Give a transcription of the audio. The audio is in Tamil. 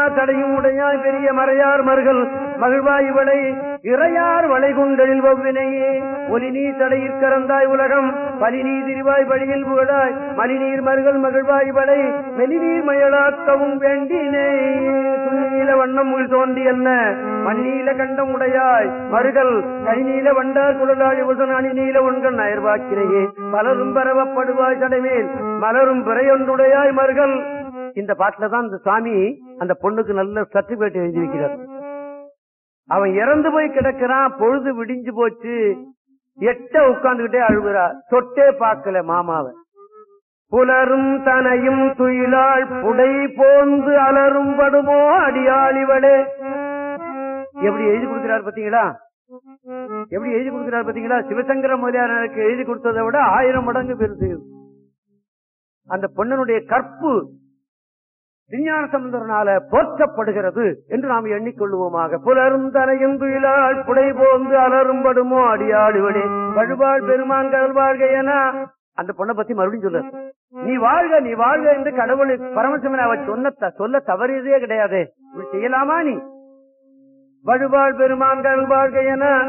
தடையும் உடையாய் பெரிய மறையார் மர்கள் மகிழ்வாய் இவளை இறையார் வளை கொண்டலில் வவ்வினையே ஒலி நீ தடையிற் கறந்தாய் உலகம் பலி நீ திரிவாய் வழியில் புகழாய் மலிநீர் மர்கள் மகிழ்வாய் இவளை மெலிநீர் மயலாக்கவும் வேண்டினே துணிநீல வண்ணம் உள் தோன்றி என்ன மண்ணீல கண்டம் உடையாய் மருகல் கைநீல வண்டார் குழலாய் உசனாணி நீல உண்கள் நயர்வாக்கிரையே பலரும் பரவப்படுவாய் தடைமேல் மலரும் பிறையொன்றுடையாய் மருகல் இந்த பாட்டுல தான் இந்த சாமி அந்த பொண்ணுக்கு நல்ல சர்டிபிகேட் எழுதி வைக்கிறார் அவன் இறந்து போய் கிடக்கிறான் பொழுது விடிஞ்சு போச்சு எட்ட உட்கார்ந்துகிட்டே அழுகுறா தொட்டே பார்க்கல மாமாவை புலரும் தனையும் துயிலாள் புடை போந்து அலரும் படுமோ அடியாளிவளே எப்படி எழுதி கொடுக்கிறார் பாத்தீங்களா எப்படி எழுதி கொடுக்கிறார் பாத்தீங்களா சிவசங்கர முதலியாருக்கு எழுதி கொடுத்ததை விட ஆயிரம் மடங்கு பெருசு அந்த பொண்ணனுடைய கற்பு விஞ்ஞான சம்பந்தரனால போற்றப்படுகிறது என்று நாம் எண்ணிக்கொள்வோமாக புலரும் தனையும் துயிலாள் புடை போந்து அலரும் படுமோ அடியாளுவடே வழுவாள் பெருமான் கடல் வாழ்க என அந்த பொண்ணை பத்தி மறுபடியும் சொல்ல நீ வாழ்க நீ வாழ்க என்று கடவுள் பரமசிவன் அவர் சொன்ன த- சொல்ல தவறியதே கிடையாது இப்படி செய்யலாமா நீ வழுவாள் பெருமான் கடல் வாழ்க என